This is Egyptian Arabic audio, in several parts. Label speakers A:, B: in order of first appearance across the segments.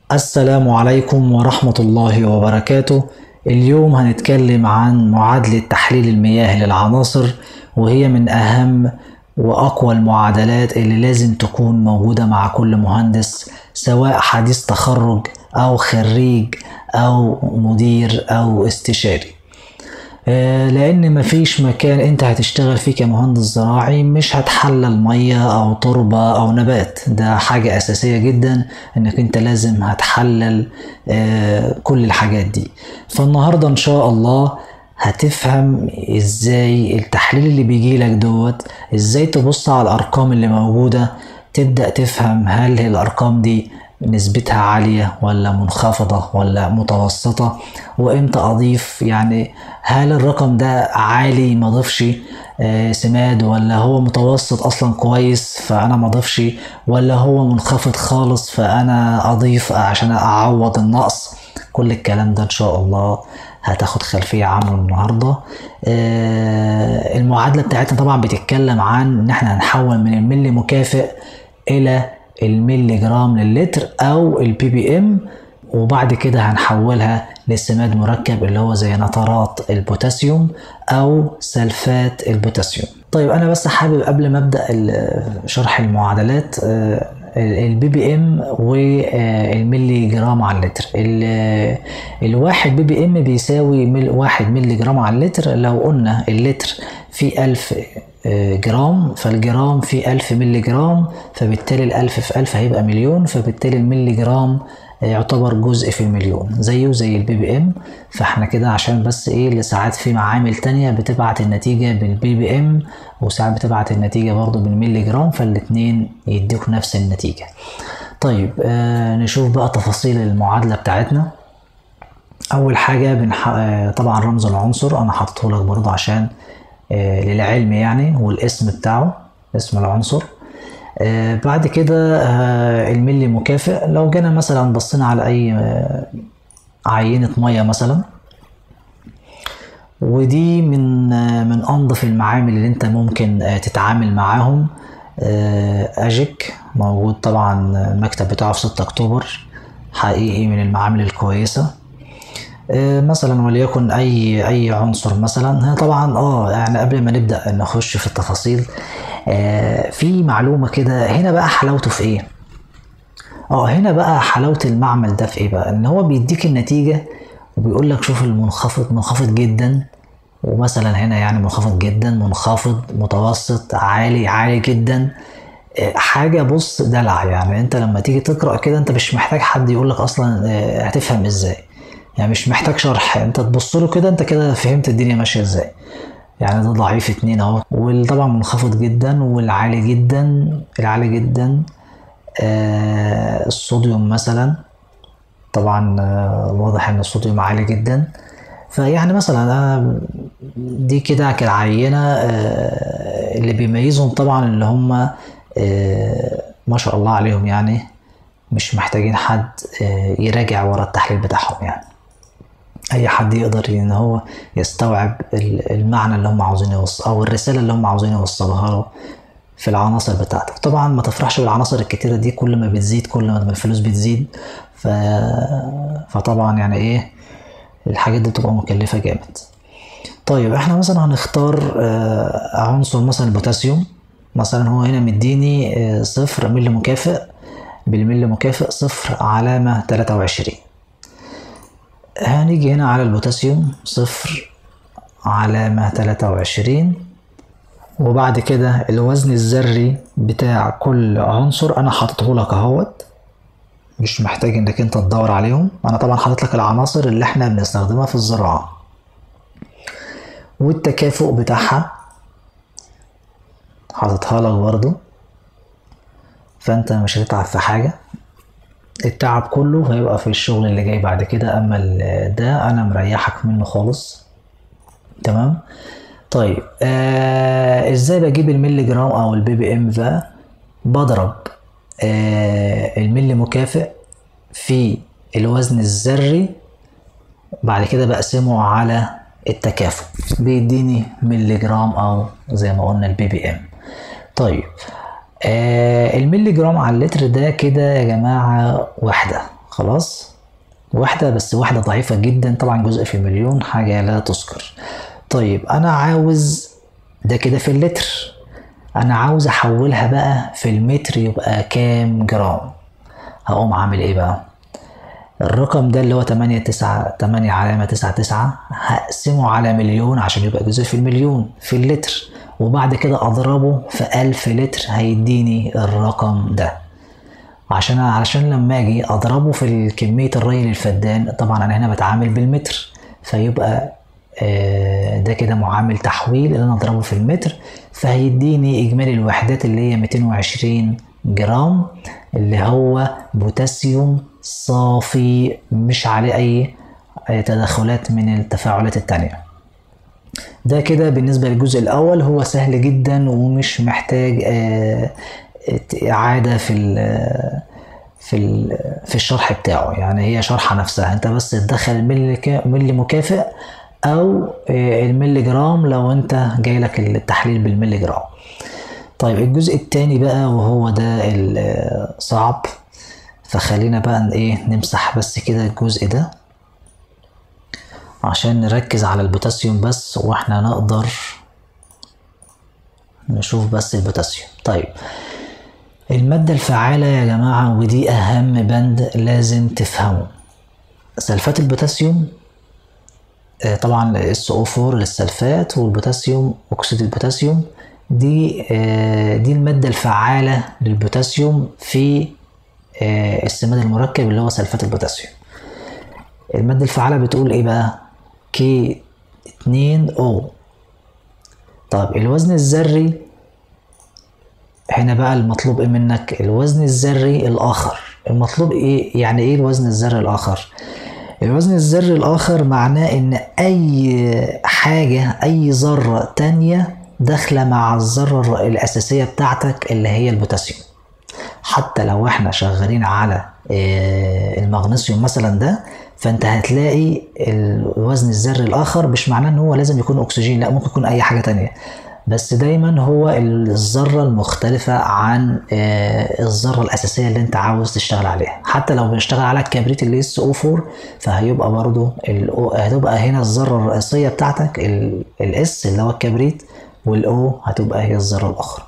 A: السلام عليكم ورحمة الله وبركاته اليوم هنتكلم عن معادلة تحليل المياه للعناصر وهي من أهم وأقوى المعادلات اللي لازم تكون موجودة مع كل مهندس سواء حديث تخرج أو خريج أو مدير أو استشاري آه، لان مفيش مكان انت هتشتغل فيه كمهندس زراعي مش هتحلل ميه او تربه او نبات ده حاجه اساسيه جدا انك انت لازم هتحلل آه، كل الحاجات دي فالنهارده ان شاء الله هتفهم ازاي التحليل اللي بيجي لك دوت ازاي تبص على الارقام اللي موجوده تبدا تفهم هل الارقام دي نسبتها عالية ولا منخفضة ولا متوسطة وامتى اضيف يعني هل الرقم ده عالي ما اضيفش آه، سماد ولا هو متوسط اصلا كويس فانا ما اضيفش ولا هو منخفض خالص فانا اضيف عشان اعوض النقص كل الكلام ده ان شاء الله هتاخد خلفية عنه النهاردة آه، المعادلة بتاعتنا طبعا بتتكلم عن ان احنا هنحول من الملي مكافئ الى الملي جرام للتر او البي بي ام وبعد كده هنحولها لسماد مركب اللي هو زي نترات البوتاسيوم او سلفات البوتاسيوم طيب انا بس حابب قبل ما ابدا ال- شرح المعادلات آه، البي بي ام والملي جرام على اللتر ال- الواحد بي بي ام بيساوي مل واحد ملي جرام على اللتر لو قلنا اللتر فيه ألف آه، جرام فالجرام فيه ألف ملي جرام فبالتالي الألف في ألف هيبقى مليون فبالتالي الملي جرام يعتبر جزء في المليون زيه زي البي بي ام فاحنا كده عشان بس ايه لساعات في معامل تانية بتبعت النتيجة بالبي بي ام وساعات بتبعت النتيجة برضو بالملي جرام فالاتنين يديك نفس النتيجة طيب آه نشوف بقى تفاصيل المعادلة بتاعتنا اول حاجة بنح... آه، طبعا رمز العنصر انا حاطه لك برضو عشان آه للعلم يعني والاسم بتاعه اسم العنصر آه، بعد كده آه، الملي مكافئ لو جينا مثلا بصينا على اي آه، عينة مية مثلا ودي من آه، من انظف المعامل اللي انت ممكن آه، تتعامل معاهم آه، اجيك موجود طبعا المكتب بتاعه في 6 اكتوبر حقيقي من المعامل الكويسه آه، مثلا وليكن اي اي عنصر مثلا هنا طبعا اه يعني قبل ما نبدا نخش في التفاصيل آه، في معلومه كده هنا بقى حلاوته في ايه اه هنا بقى حلاوه المعمل ده في ايه بقى ان هو بيديك النتيجه وبيقول لك شوف المنخفض منخفض جدا ومثلا هنا يعني منخفض جدا منخفض متوسط عالي عالي جدا آه، حاجه بص دلع يعني انت لما تيجي تقرا كده انت مش محتاج حد يقول لك اصلا آه، هتفهم ازاي يعني مش محتاج شرح انت تبص له كده انت كده فهمت الدنيا ماشيه ازاي يعني ده ضعيف اتنين اهو والطبعا منخفض جدا والعالي جدا العالي جدا آه الصوديوم مثلا طبعا آه واضح ان الصوديوم عالي جدا فيعني مثلا انا دي كده كالعينه آه اللي بيميزهم طبعا اللي هم آه ما شاء الله عليهم يعني مش محتاجين حد آه يراجع ورا التحليل بتاعهم يعني اي حد يقدر ان هو يستوعب ال- المعنى اللي هم عاوزين يوصل او الرساله اللي هم عاوزين يوصلوها له في العناصر بتاعتك طبعا ما تفرحش بالعناصر الكتيره دي كل ما بتزيد كل ما الفلوس بتزيد ف... فطبعا يعني ايه الحاجات دي بتبقى مكلفه جامد طيب احنا مثلا هنختار آه، عنصر مثلا البوتاسيوم مثلا هو هنا مديني آه، صفر ملي مكافئ بالملي مكافئ صفر علامة 23 هنيجي هنا على البوتاسيوم صفر علامة 23 وبعد كده الوزن الذري بتاع كل عنصر انا حاططه لك اهوت مش محتاج انك انت تدور عليهم انا طبعا حاطط لك العناصر اللي احنا بنستخدمها في الزراعة والتكافؤ بتاعها حاططها لك برضو فانت مش هتتعب في حاجة التعب كله هيبقى في الشغل اللي جاي بعد كده اما ال- ده انا مريحك منه خالص تمام طيب آه ازاي بجيب الملي جرام او البي بي ام ده بضرب آه الملي مكافئ في الوزن الذري بعد كده بقسمه على التكافؤ بيديني ملي جرام او زي ما قلنا البي بي ام طيب آه الملي جرام على اللتر ده كده يا جماعة وحدة خلاص واحدة بس واحدة ضعيفة جدا طبعا جزء في المليون حاجة لا تذكر طيب أنا عاوز ده كده في اللتر أنا عاوز أحولها بقى في المتر يبقى كام جرام هقوم عامل إيه بقى الرقم ده اللي هو تمانية تسعة تمانية علامة تسعة تسعة هقسمه على مليون عشان يبقى جزء في المليون في اللتر وبعد كده أضربه في ألف لتر هيديني الرقم ده عشان علشان لما اجي اضربه في كميه الري للفدان طبعا انا هنا بتعامل بالمتر فيبقى آه، ده كده معامل تحويل اللي انا اضربه في المتر فهيديني اجمالي الوحدات اللي هي 220 جرام اللي هو بوتاسيوم صافي مش عليه اي أي تدخلات من التفاعلات التانية ده كده بالنسبة للجزء الأول هو سهل جدا ومش محتاج آه، إعادة في ال في ال في الشرح بتاعه يعني هي شرحة نفسها انت بس تدخل الملي كا- ملي مكافئ او آه، الملي جرام لو انت جاي لك التحليل بالملي جرام طيب الجزء التاني بقى وهو ده الصعب فخلينا بقى ايه نمسح بس كده الجزء ده عشان نركز على البوتاسيوم بس واحنا نقدر نشوف بس البوتاسيوم طيب المادة الفعالة يا جماعة ودي أهم بند لازم تفهمه سلفات البوتاسيوم آه، طبعا SO4 للسلفات والبوتاسيوم أكسيد البوتاسيوم دي آه، دي المادة الفعالة للبوتاسيوم في آه، السماد المركب اللي هو سلفات البوتاسيوم المادة الفعالة بتقول ايه بقى كي 2 او طيب الوزن الذري هنا بقى المطلوب ايه منك الوزن الذري الاخر المطلوب ايه يعني ايه الوزن الذري الاخر الوزن الذري الاخر معناه ان اي حاجة اي ذرة تانية داخلة مع الذرة الاساسية بتاعتك اللي هي البوتاسيوم حتى لو احنا شغالين على آه، المغنيسيوم مثلا ده فانت هتلاقي الوزن الذري الاخر مش معناه ان هو لازم يكون اكسجين لا ممكن يكون اي حاجه تانية بس دايما هو الذره المختلفه عن آه، الذره الاساسيه اللي انت عاوز تشتغل عليها حتى لو بنشتغل على الكبريت اللي اس او 4 فهيبقى برضو ال O- هتبقى هنا الذره الرئيسيه بتاعتك الاس اللي هو الكبريت والاو هتبقى هي الذره الاخرى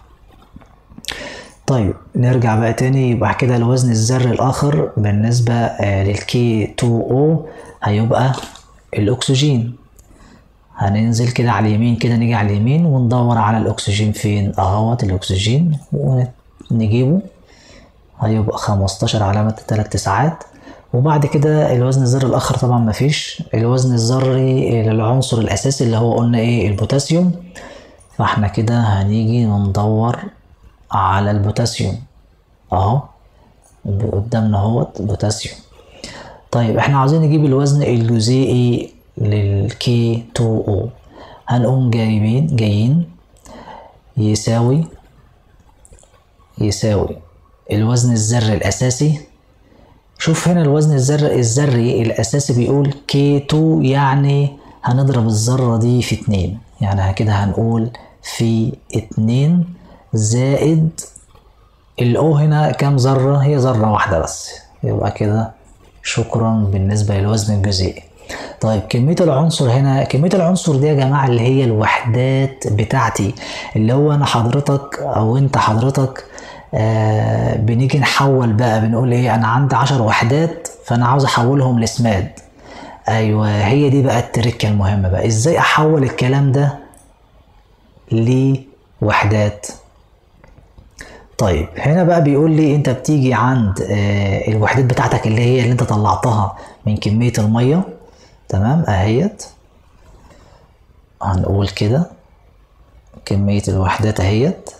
A: طيب نرجع بقى تاني يبقى كده الوزن الذري الآخر بالنسبة آه، للكي 2 او هيبقى الأكسجين هننزل كده على اليمين كده نيجي على اليمين وندور على الأكسجين فين أهوت الأكسجين ونجيبه هيبقى 15 علامة تلات تسعات وبعد كده الوزن الذري الآخر طبعا مفيش الوزن الذري للعنصر الأساسي اللي هو قلنا إيه البوتاسيوم فاحنا كده هنيجي ندور على البوتاسيوم اهو قدامنا اهوت بوتاسيوم طيب احنا عاوزين نجيب الوزن الجزيئي للكي 2 او هنقوم جايبين جايين يساوي يساوي الوزن الذري الاساسي شوف هنا الوزن الذري الذري الاساسي بيقول كي 2 يعني هنضرب الذره دي في اتنين يعني كده هنقول في اتنين زائد الاو هنا كام ذره هي ذره واحده بس يبقى كده شكرا بالنسبه للوزن الجزيئي طيب كمية العنصر هنا كمية العنصر دي يا جماعة اللي هي الوحدات بتاعتي اللي هو أنا حضرتك أو أنت حضرتك آه بنيجي نحول بقى بنقول إيه أنا عندي عشر وحدات فأنا عاوز أحولهم لسماد أيوة هي دي بقى التركة المهمة بقى إزاي أحول الكلام ده لوحدات طيب هنا بقى بيقول لي انت بتيجي عند آه، الوحدات بتاعتك اللي هي اللي انت طلعتها من كمية المية تمام اهيت هنقول كده كمية الوحدات اهيت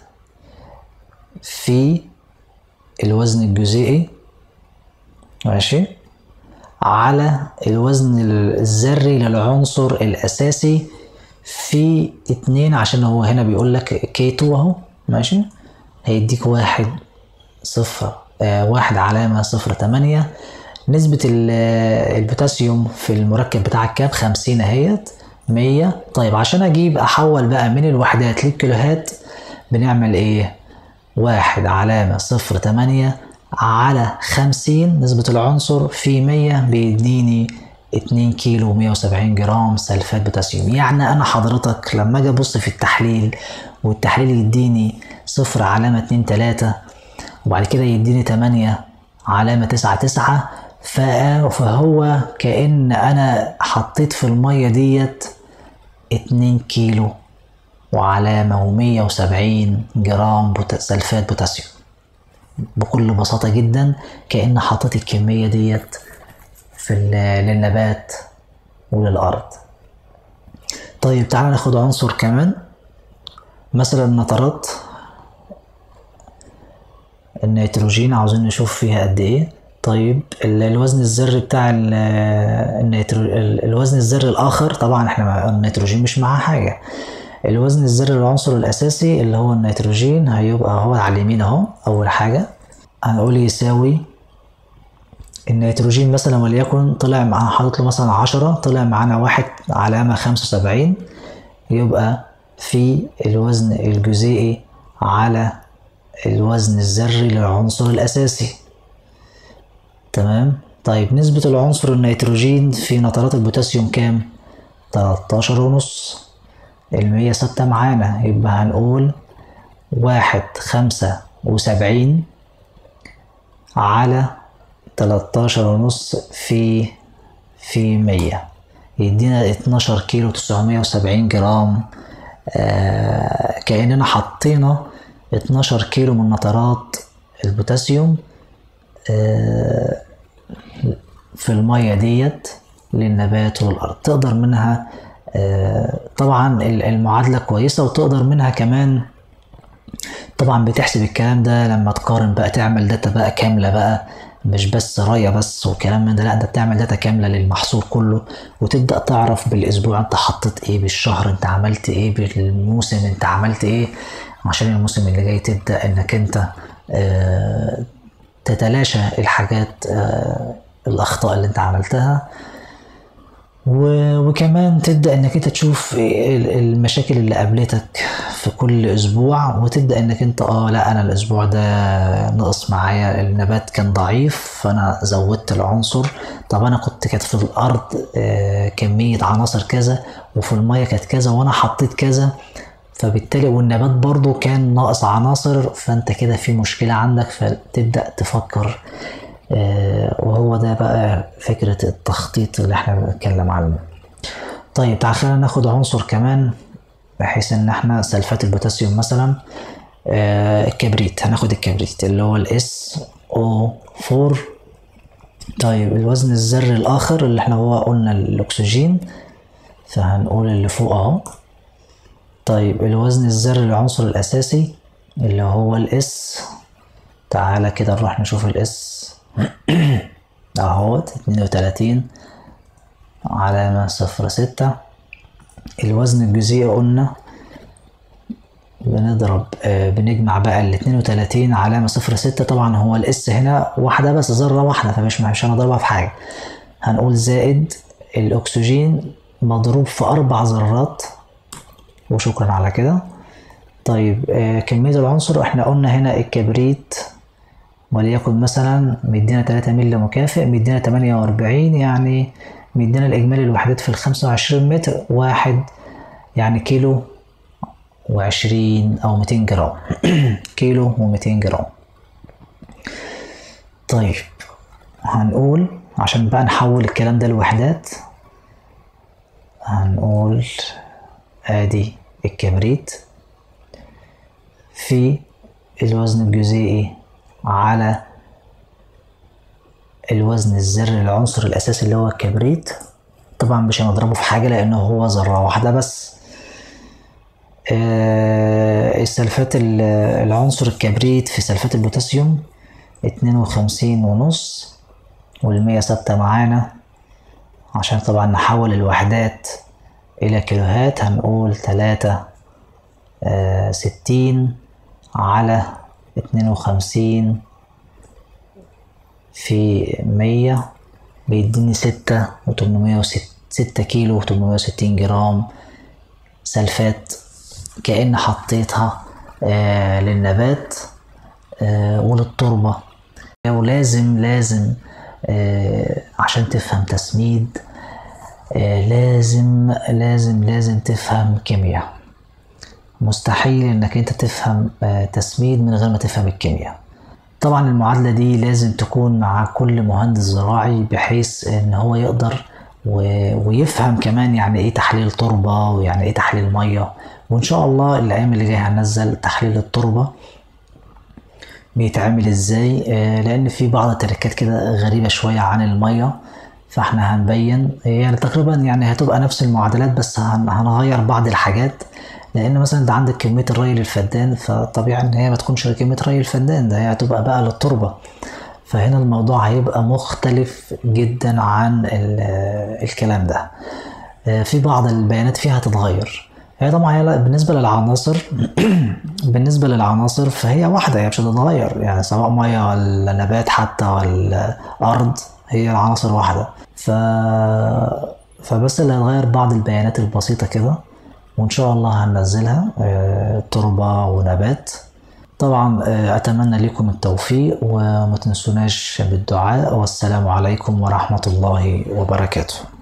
A: في الوزن الجزيئي ماشي على الوزن الذري للعنصر الأساسي في اتنين عشان هو هنا بيقول لك كي 2 اهو ماشي هيديك واحد صفر آه واحد علامة صفر تمانية نسبة ال- البوتاسيوم في المركب بتاع الكاب خمسين اهيت مية طيب عشان اجيب احول بقى من الوحدات للكيلوهات بنعمل ايه واحد علامة صفر تمانية على خمسين نسبة العنصر في مية بيديني اتنين كيلو ومية وسبعين جرام سلفات بوتاسيوم يعني أنا حضرتك لما أجي أبص في التحليل والتحليل يديني صفر علامة اتنين تلاتة وبعد كده يديني تمانية علامة تسعة تسعة فهو كأن أنا حطيت في المية ديت اتنين كيلو وعلامة ومية وسبعين جرام بوت... سلفات بوتاسيوم بكل بساطة جدا كأن حطيت الكمية ديت في للنبات وللأرض طيب تعالى ناخد عنصر كمان مثلا النترات النيتروجين عاوزين نشوف فيها قد ايه طيب الوزن الذري بتاع النيترو الوزن الذري الاخر طبعا احنا النيتروجين مش معاه حاجه الوزن الذري للعنصر الاساسي اللي هو النيتروجين هيبقى هو على اليمين اهو اول حاجه هنقول يساوي النيتروجين مثلا وليكن طلع معانا حاطط له مثلا عشرة طلع معانا واحد علامة خمسة وسبعين يبقى في الوزن الجزيئي على الوزن الذري للعنصر الأساسي تمام طيب نسبة العنصر النيتروجين في نترات البوتاسيوم كام؟ تلاتاشر ونص المية ثابتة معانا يبقى هنقول واحد خمسة وسبعين على تلاتاشر ونص في في مية يدينا اتناشر كيلو تسعمية وسبعين جرام آه كأننا حطينا اتناشر كيلو من نترات البوتاسيوم آه في المية ديت للنبات والأرض تقدر منها آه طبعا المعادلة كويسة وتقدر منها كمان طبعا بتحسب الكلام ده لما تقارن بقى تعمل داتا بقى كاملة بقى مش بس راية بس وكلام من ده لا ده بتعمل داتا كاملة للمحصول كله وتبدأ تعرف بالأسبوع أنت حطيت إيه بالشهر أنت عملت إيه بالموسم أنت عملت إيه عشان الموسم اللي جاي تبدأ إنك أنت آه تتلاشى الحاجات آه الأخطاء اللي أنت عملتها وكمان تبدا انك انت تشوف المشاكل اللي قابلتك في كل اسبوع وتبدا انك انت اه لا انا الاسبوع ده نقص معايا النبات كان ضعيف فانا زودت العنصر طب انا كنت كانت في الارض آه كميه عناصر كذا وفي الميه كانت كذا وانا حطيت كذا فبالتالي والنبات برضو كان ناقص عناصر فانت كده في مشكله عندك فتبدا تفكر وهو ده بقى فكرة التخطيط اللي احنا بنتكلم عنه طيب تعال خلينا ناخد عنصر كمان بحيث ان احنا سلفات البوتاسيوم مثلا الكبريت هناخد الكبريت اللي هو الاس او 4 طيب الوزن الذري الاخر اللي احنا هو قلنا الاكسجين فهنقول اللي فوق اهو طيب الوزن الذري للعنصر الاساسي اللي هو الاس تعالى كده نروح نشوف الاس اهوت اتنين وتلاتين علامة صفر ستة الوزن الجزيئي قلنا بنضرب آه بنجمع بقى ال 32 علامة صفر ستة طبعا هو الاس هنا واحدة بس ذرة واحدة فمش مش هنضربها في حاجة هنقول زائد الأكسجين مضروب في أربع ذرات وشكرا على كده طيب آه كمية العنصر احنا قلنا هنا الكبريت وليكن مثلا مدينا 3 مللي مكافئ مدينا 48 يعني مدينا الإجمالي الوحدات في ال 25 متر واحد يعني كيلو وعشرين أو 200 جرام كيلو و200 جرام طيب هنقول عشان بقى نحول الكلام ده لوحدات هنقول ادي الكبريت في الوزن الجزيئي على الوزن الذري للعنصر الاساسي اللي هو الكبريت طبعا مش هنضربه في حاجه لانه هو ذره واحده بس آه السلفات العنصر الكبريت في سلفات البوتاسيوم اتنين وخمسين ونص والمية ثابتة معانا عشان طبعا نحول الوحدات إلى كيلوهات هنقول تلاتة آه ستين على اتنين وخمسين في مية بيديني ستة وتمنمية وست ستة كيلو وتمنمية وستين جرام سلفات كأن حطيتها آه للنبات آه وللتربة ولازم لازم آه، عشان تفهم تسميد آه، لازم لازم لازم تفهم كيمياء مستحيل انك انت تفهم آه، تسميد من غير ما تفهم الكيمياء طبعا المعادلة دي لازم تكون مع كل مهندس زراعي بحيث ان هو يقدر و- ويفهم كمان يعني ايه تحليل تربة ويعني ايه تحليل مية وان شاء الله الايام اللي جاية هننزل تحليل التربة بيتعمل ازاي آه، لان في بعض التركات كده غريبة شوية عن المية فاحنا هنبين يعني تقريبا يعني هتبقى نفس المعادلات بس هن- هنغير بعض الحاجات لان مثلا انت عندك كمية الري للفدان فطبيعي ان هي ما تكونش كمية ري الفدان ده هي هتبقى بقى للتربة فهنا الموضوع هيبقى مختلف جدا عن ال- الكلام ده آه، في بعض البيانات فيها هتتغير هي طبعا هي لا- بالنسبة للعناصر بالنسبة للعناصر فهي واحدة هي مش هتتغير يعني سواء مية ولا نبات حتى ولا أرض هي العناصر واحدة ف... فبس اللي هيتغير بعض البيانات البسيطة كده وإن شاء الله هننزلها آه، تربة ونبات طبعا آه، أتمنى لكم التوفيق وما تنسوناش بالدعاء والسلام عليكم ورحمة الله وبركاته